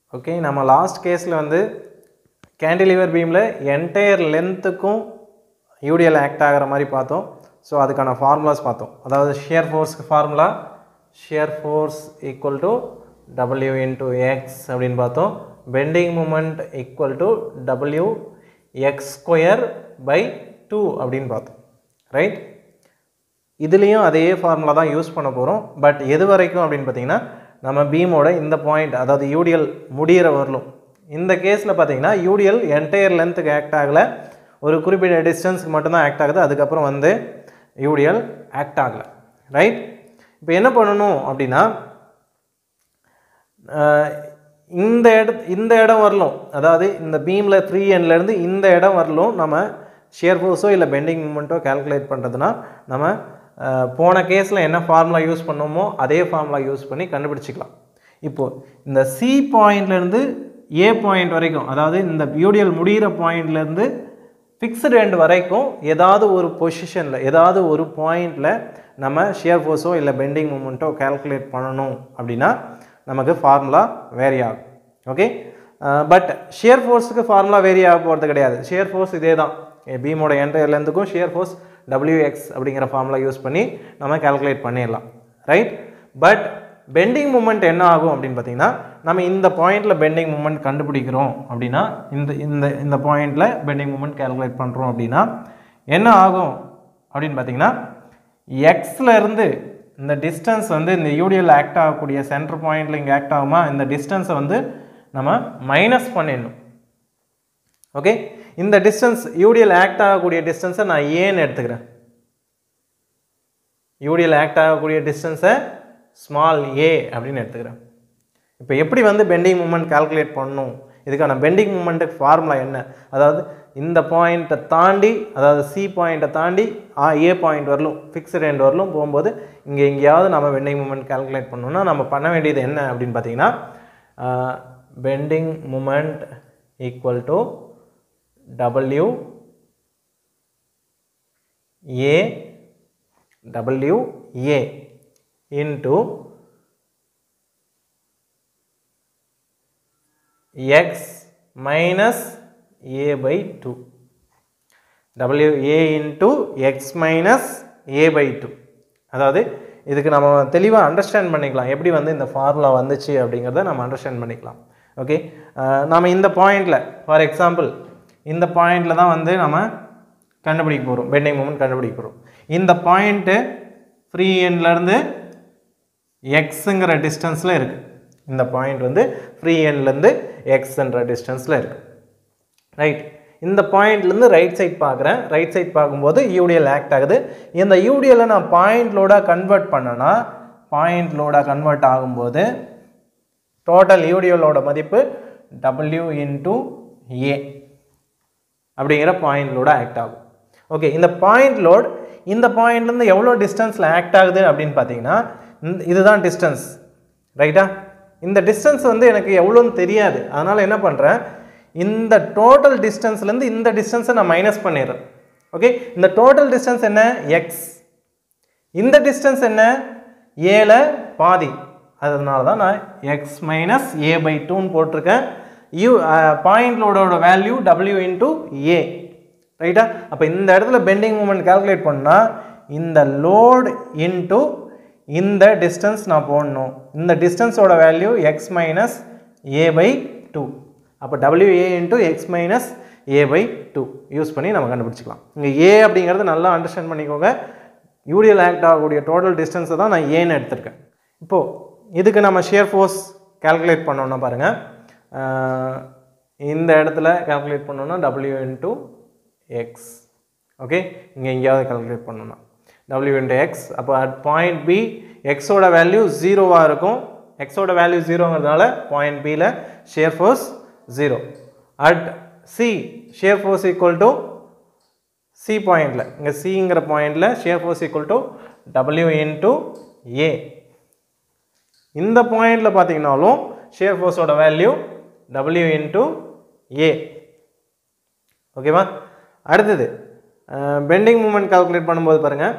okay நம்ம last கேஸில் வந்து கேண்டிலிவர் பீமில் என்டையர் லென்த்துக்கும் யூடிஎல் ஆக்ட் ஆகிற மாதிரி பார்த்தோம் ஸோ அதுக்கான ஃபார்முலாஸ் பார்த்தோம் அதாவது ஷியர் ஃபோர்ஸ்க்கு formula shear force equal to W into X அப்படின்னு பார்த்தோம் bending moment equal to W X square by two அப்படின்னு பார்த்தோம் ரைட் இதுலேயும் அதே ஃபார்முலா தான் யூஸ் பண்ண போகிறோம் பட் எது வரைக்கும் அப்படின்னு பார்த்தீங்கன்னா நம்ம பீமோட இந்த பாயிண்ட் அதாவது யூடிஎல் முடிகிற வரலும் இந்த கேஸில் பார்த்தீங்கன்னா யூடிஎல் என்டையர் லென்த்துக்கு ஆக்ட் ஆகலை ஒரு குறிப்பிட்ட டிஸ்டன்ஸ்க்கு மட்டும்தான் ஆக்ட் ஆகுது அதுக்கப்புறம் வந்து யூடிஎல் ஆக்ட் ஆகலை ரைட் இப்போ என்ன பண்ணணும் அப்படின்னா அஹ், இந்த இட இந்த இடம் வரலும் அதாவது இந்த பீமில் த்ரீ எண்ட்லேருந்து இந்த இடம் வரலும் நம்ம ஷியர் ஃபோர்ஸோ இல்லை பெண்டிங் மூமெண்ட்டோ கால்குலேட் பண்ணுறதுனா நம்ம அஹ், போன கேஸில் என்ன ஃபார்முலா யூஸ் பண்ணோமோ அதே ஃபார்முலா யூஸ் பண்ணி கண்டுபிடிச்சிக்கலாம் இப்போது இந்த சி பாயிண்ட்லேருந்து ஏ பாயிண்ட் வரைக்கும் அதாவது இந்த யூடிஎல் முடிகிற பாயிண்ட்லேருந்து ஃபிக்ஸ்டு எண்ட் வரைக்கும் ஏதாவது ஒரு பொசிஷனில் ஏதாவது ஒரு பாயிண்டில் நம்ம ஷியர் ஃபோர்ஸோ இல்லை பெண்டிங் மூமெண்ட்டோ கால்குலேட் பண்ணணும் அப்படின்னா நமக்கு ஃபார்முலா வேரி ஆகும் ஓகே பட் ஷியர் ஃபோர்ஸுக்கு ஃபார்முலா வேரி ஆக போகிறது கிடையாது ஷியர் ஃபோர்ஸ் இதே தான் பீமோட என்டையர் லென்த்துக்கும் ஷியர் ஃபோர்ஸ் WX அப்படிங்கிற ஃபார்முலா யூஸ் பண்ணி நம்ம கால்குலேட் பண்ணிடலாம் ரைட் பட் பெண்டிங் மூமெண்ட் என்ன ஆகும் அப்படின்னு பார்த்தீங்கன்னா நம்ம இந்த பாயிண்டில் பெண்டிங் மூமெண்ட் கண்டுபிடிக்கிறோம் அப்படின்னா இந்த இந்த இந்த பாயிண்டில் பெண்டிங் மூமெண்ட் கால்குலேட் பண்ணுறோம் அப்படின்னா என்ன ஆகும் அப்படின்னு பார்த்தீங்கன்னா எக்ஸில் இருந்து இந்த டிஸ்டன்ஸ் வந்து இந்த யூடிஎல் ஆக்ட் ஆகக்கூடிய சென்டர் பாயிண்டில் இங்கே ஆக்ட் ஆகுமா இந்த டிஸ்டன்ஸை வந்து நம்ம மைனஸ் பண்ணிடணும் ஓகே இந்த டிஸ்டன்ஸ் யூடிஎல் ஆக்ட் ஆகக்கூடிய டிஸ்டன்ஸை நான் ஏன்னு எடுத்துக்கிறேன் யூடிஎல் ஆக்ட் ஆகக்கூடிய டிஸ்டன்ஸை ஸ்மால் ஏ அப்படின்னு எடுத்துக்கிறேன் இப்போ எப்படி வந்து பெண்டிங் மூமெண்ட் கால்குலேட் பண்ணணும் இதுக்கான பெண்டிங் மூமெண்ட்டுக்கு ஃபார்முலா என்ன அதாவது இந்த பாயிண்ட்டை தாண்டி அதாவது சி பாயிண்ட்டை தாண்டி ஆ ஏ பாயிண்ட் வரலும் ஃபிக்ஸ்டு எண்ட் வரலும் போகும்போது இங்கே எங்கேயாவது நம்ம பெண்டிங் மூமெண்ட் கால்குலேட் பண்ணணும்னா நம்ம பண்ண வேண்டியது என்ன அப்படின்னு பார்த்தீங்கன்னா bending moment equal to W A W A into x minus a by 2 w a into x minus a by 2 அதாவது இதுக்கு நம்ம தெளிவாக அண்டர்ஸ்டாண்ட் பண்ணிக்கலாம் எப்படி வந்து இந்த ஃபார்முலா வந்துச்சு அப்படிங்கிறத நம்ம அண்டர்ஸ்டாண்ட் பண்ணிக்கலாம் ஓகே நம்ம இந்த பாயிண்டில் ஃபார் எக்ஸாம்பிள் இந்த பாயிண்டில் தான் வந்து நம்ம கண்டுபிடிக்க போகிறோம் பெண்டிங் மூமெண்ட் கண்டுபிடிக்க போகிறோம் இந்த பாயிண்ட்டு ஃப்ரீ எண்ட்லேருந்து எக்ஸுங்கிற டிஸ்டன்ஸில் இருக்குது இந்த பாயிண்ட் வந்து ஃப்ரீ எண்ட்லேருந்து எக்ஸ்ன்ற டிஸ்டன்ஸில் இருக்குது ரைட் இந்த பாயிண்ட்லேருந்து ரைட் சைட் பார்க்குறேன் ரைட் சைட் பார்க்கும்போது யூடிஎல் ஆக்ட் ஆகுது இந்த யூடிஎல்லை நான் பாயிண்ட் லோடாக கன்வெர்ட் பண்ணேன்னா பாயிண்ட் லோடாக கன்வெர்ட் ஆகும்போது டோட்டல் யூடிஎலோட மதிப்பு டபிள்யூ இன்ட்டு ஏ அப்படிங்கிற பாயிண்ட் லோட ஆக்ட் ஆகும் ஓகே இந்த பாயிண்ட் லோட் இந்த பாயிண்ட்லேருந்து எவ்வளோ டிஸ்டன்ஸில் ஆக்ட் ஆகுது அப்படின்னு பார்த்தீங்கன்னா இந்த- இதுதான் டிஸ்டன்ஸ் ரைட்டா இந்த டிஸ்டன்ஸ் வந்து எனக்கு எவ்வளோன்னு தெரியாது அதனால் என்ன பண்ணுறேன் இந்த டோட்டல் டிஸ்டன்ஸ்லேருந்து இந்த டிஸ்டன்ஸை நான் மைனஸ் பண்ணிடுறேன் ஓகே இந்த டோட்டல் டிஸ்டன்ஸ் என்ன எக்ஸ் இந்த டிஸ்டன்ஸ் என்ன ஏல பாதி அதனால தான் நான் எக்ஸ் மைனஸ் ஏ பை டூன்னு போட்டிருக்கேன் யூ பாயிண்ட் லோடோட வேல்யூ டபிள்யூ இன்ட்டு ஏ ரைட்டா அப்போ இந்த இடத்துல பெண்டிங் மூமெண்ட் கால்குலேட் பண்ணால் இந்த லோட் இன்ட்டு இந்த டிஸ்டன்ஸ் நான் போடணும் இந்த டிஸ்டன்ஸோட value X minus A by two அப்போ W A into X minus A by two use பண்ணி நம்ம கண்டுபிடிச்சிக்கலாம் இங்கே ஏ அப்படிங்கிறது நல்லா அண்டர்ஸ்டாண்ட் பண்ணிக்கோங்க யூடிஎல் ஆக்ட் ஆகக்கூடிய டோட்டல் டிஸ்டன்ஸை தான் நான் ஏன்னு எடுத்திருக்கேன் இப்போது இதுக்கு நம்ம ஷியர் ஃபோர்ஸ் கால்குலேட் பண்ணோன்னா பாருங்கள் இந்த இடத்துல கால்குலேட் பண்ணோன்னா டபிள்யூ இன்ட்டு எக்ஸ் ஓகே இங்கே எங்கேயாவது கால்குலேட் பண்ணோன்னா டபிள்யூ இன்ட்டு எக்ஸ் அப்போ அட் பாயிண்ட் பி எக்ஸோட வேல்யூ ஜீரோவாக இருக்கும் எக்ஸோட வேல்யூ ஜீரோங்கிறதுனால பாயிண்ட் பியில் shear force zero at C shear force equal to C பாயிண்டில் இங்கே சிங்கிற பாயிண்டில் shear force equal to W into A இந்த பாயிண்டில் பார்த்தீங்கனாலும் ஷியர் ஃபோர்ஸோட வேல்யூ டபிள்யூ இன்ட்டு ஏ ஓகேவா அடுத்தது பெண்டிங் மூமெண்ட் கால்குலேட் பண்ணும்போது பாருங்கள்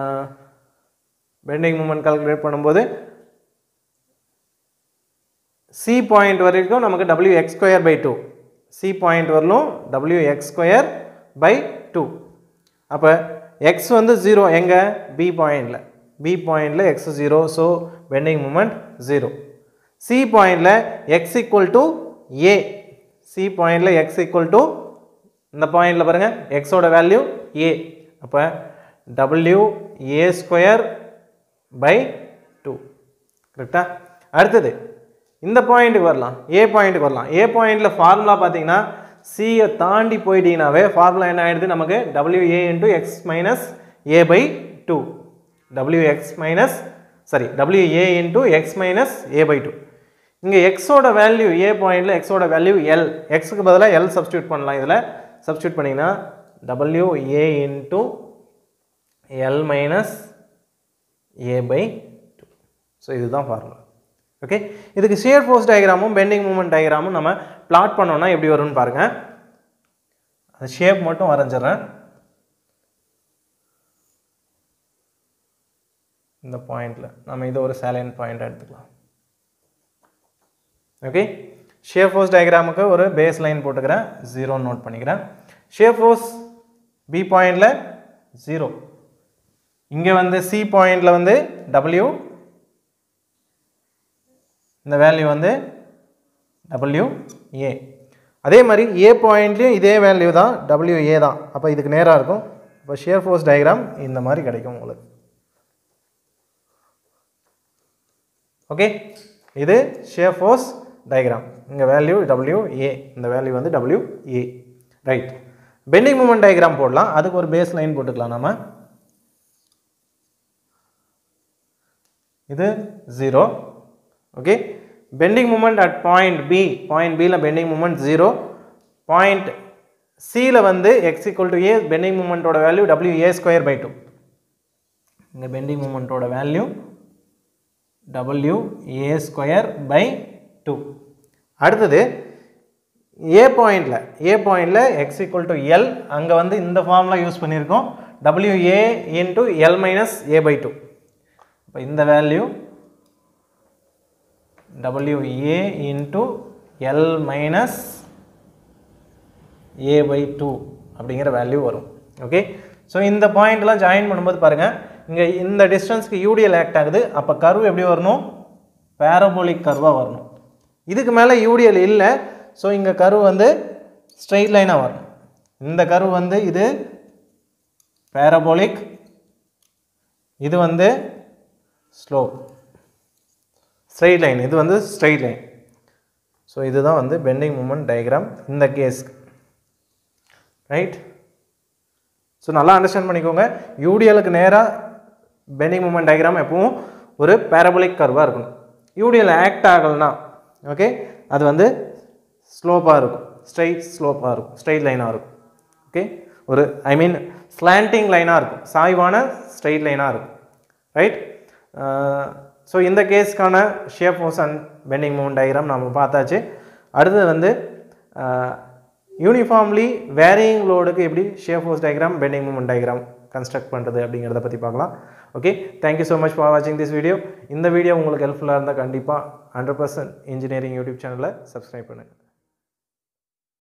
பெண்டிங் மூமெண்ட் கால்குலேட் பண்ணும்போது சி பாயிண்ட் வரைக்கும் நமக்கு W X square by two C point வரலும் W X square by two அப்போ எக்ஸ் வந்து ஜீரோ எங்கே பி பாயிண்டில் பி பாயிண்டில் X zero so bending moment zero C பாயிண்டில் X equal to A C பாயிண்டில் எக்ஸ் ஈக்குவல் டு இந்த பாயிண்டில் பாருங்கள் எக்ஸோட வேல்யூ ஏ அப்போ W A square by two கரெக்டா அடுத்தது இந்த பாயிண்ட்டுக்கு வரலாம் ஏ பாயிண்ட்டுக்கு வரலாம் ஏ பாயிண்டில் ஃபார்முலா பார்த்தீங்கன்னா சியை தாண்டி போயிட்டீங்கன்னாவே ஃபார்முலா என்ன ஆயிடுது நமக்கு W A into X minus A by two W X minus sorry W A into X minus A by two இங்கே எக்ஸோட வேல்யூ ஏ பாயிண்டில் எக்ஸோட வேல்யூ எல் எக்ஸுக்கு பதிலாக எல் சப்ஸ்டியூட் பண்ணலாம் இதில் சப்ஸ்டியூட் பண்ணிங்கன்னா W A into L minus A by two so இதுதான் ஃபார்முலா ஓகே இதுக்கு ஷியர் ஃபோர்ஸ் டயக்ராமும் பெண்டிங் மூமெண்ட் டயக்ராமும் நம்ம பிளாட் பண்ணோம்னா எப்படி வரும்னு பாருங்கள் அந்த ஷேப் மட்டும் வரைஞ்சிட்றேன் இந்த பாயிண்டில் நம்ம இதை ஒரு சேலைன் பாயிண்ட் எடுத்துக்கலாம் ஓகே ஷேப் ஃபோர்ஸ் டயக்ராமுக்கு ஒரு பேஸ் லைன் போட்டுக்கிறேன் ஜீரோன்னு நோட் பண்ணிக்கிறேன் ஷேப் ஃபோர்ஸ் பி பாயிண்டில் ஜீரோ இங்கே வந்து சி பாயிண்டில் வந்து டபிள்யூ இந்த வேல்யூ வந்து டபிள்யூ ஏ அதே மாதிரி ஏ பாயிண்ட்லேயும் இதே வேல்யூ தான் டபிள்யூ ஏ தான் அப்போ இதுக்கு நேராக இருக்கும் இப்போ ஷியர் ஃபோர்ஸ் டயக்ராம் இந்த மாதிரி கிடைக்கும் உங்களுக்கு ஓகே இது ஷியர் ஃபோர்ஸ் டயக்ராம் இங்கே வேல்யூ டபிள்யூ ஏ இந்த வேல்யூ வந்து W A right bending moment diagram போடலாம் அதுக்கு ஒரு பேஸ் லைன் போட்டுக்கலாம் நம்ம இது zero okay bending moment at point B point பியில் பெண்டிங் மூமெண்ட் ஜீரோ பாயிண்ட் சியில் வந்து X equal to A bending மூமெண்ட்டோட value W A square by two இங்கே பெண்டிங் மூமெண்ட்டோட value W A square by two அடுத்தது ஏ பாயிண்டில் ஏ பாயிண்டில் X equal to L அங்கே வந்து இந்த ஃபார்முலா யூஸ் பண்ணியிருக்கோம் W A into L minus A by two இப்போ இந்த value W A into L minus A by two அப்படிங்கிற வேல்யூ வரும் ஓகே ஸோ இந்த பாயிண்ட்லாம் ஜாயின் பண்ணும்போது பாருங்கள் இங்கே இந்த டிஸ்டன்ஸ்க்கு யூடிஎல் ஆக்ட் ஆகுது அப்போ கர்வ் எப்படி வரணும் பேரபோலிக் கர்வாக வரணும் இதுக்கு மேலே யூடிஎல் இல்லை ஸோ இங்கே கர்வ் வந்து ஸ்ட்ரெயிட் லைனாக வரணும் இந்த கர்வ் வந்து இது பேரபோலிக் இது வந்து ஸ்லோப் ஸ்ட்ரெயிட் லைன் இது வந்து ஸ்ட்ரெயிட் லைன் ஸோ இதுதான் வந்து பெண்டிங் மூமெண்ட் டயக்ராம் இந்த கேஸ்க்கு ரைட் ஸோ நல்லா அண்டர்ஸ்டாண்ட் பண்ணிக்கோங்க யூடிஎலுக்கு நேராக பெண்டிங் மூமெண்ட் டயக்ராம் எப்பவும் ஒரு பேரபோலிக் கர்வாக இருக்கணும் யூடிஎல் ஆக்ட் ஆகலைன்னா ஓகே அது வந்து ஸ்லோப்பாக இருக்கும் ஸ்ட்ரைட் ஸ்லோப்பாக இருக்கும் ஸ்ட்ரைட் லைனாக இருக்கும் ஓகே ஒரு ஐ மீன் ஸ்லாண்டிங் லைனாக இருக்கும் சாய்வான ஸ்ட்ரைட் லைனாக இருக்கும் ரைட் ஸோ இந்த கேஸ்க்கான shear force and bending moment diagram நம்ம பார்த்தாச்சு அடுத்தது வந்து யூனிஃபார்ம்லி வேரியிங் லோடுக்கு எப்படி shear force diagram bending moment diagram construct பண்ணுறது அப்படிங்கிறத பற்றி பார்க்கலாம் okay thank you so much for வாட்சிங் திஸ் வீடியோ இந்த வீடியோ உங்களுக்கு ஹெல்ப்ஃபுல்லாக இருந்தால் கண்டிப்பாக ஹண்ட்ரட் பர்சன்ட் இன்ஜினியரிங் யூடியூப் சேனலை சப்ஸ்கிரைப் பண்ணுங்கள்